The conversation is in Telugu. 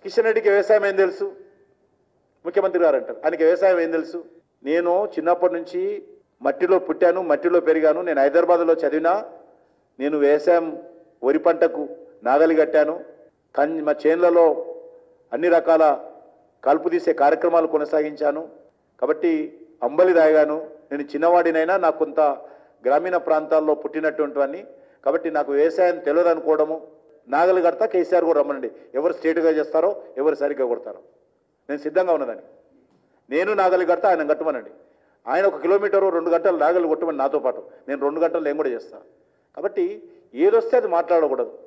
కిషన్ రెడ్డికి వ్యవసాయం ఏం తెలుసు ముఖ్యమంత్రి గారు అంటారు ఆయనకి వ్యవసాయం ఏం తెలుసు నేను చిన్నప్పటి నుంచి మట్టిలో పుట్టాను మట్టిలో పెరిగాను నేను హైదరాబాద్లో చదివినా నేను వ్యవసాయం వరి పంటకు నాగలి కట్టాను కన్ మా చేన్లలో అన్ని రకాల కలుపు తీసే కార్యక్రమాలు కొనసాగించాను కాబట్టి అంబలి తాగాను నేను చిన్నవాడినైనా నాకు కొంత గ్రామీణ ప్రాంతాల్లో పుట్టినటువంటి వాడిని కాబట్టి నాకు వ్యవసాయం తెలియదు అనుకోవడము నాగలి కడతా కేసీఆర్ కూడా రమ్మనండి ఎవరు స్టేట్గా చేస్తారో ఎవరు సరిగ్గా కొడతారో నేను సిద్ధంగా ఉన్నదని నేను నాగలి కడతా ఆయన కట్టమనండి ఆయన ఒక కిలోమీటరు రెండు గంటలు నాగలి కొట్టమని నాతో పాటు నేను రెండు గంటలు నేను కూడా చేస్తాను కాబట్టి ఏదొస్తే అది మాట్లాడకూడదు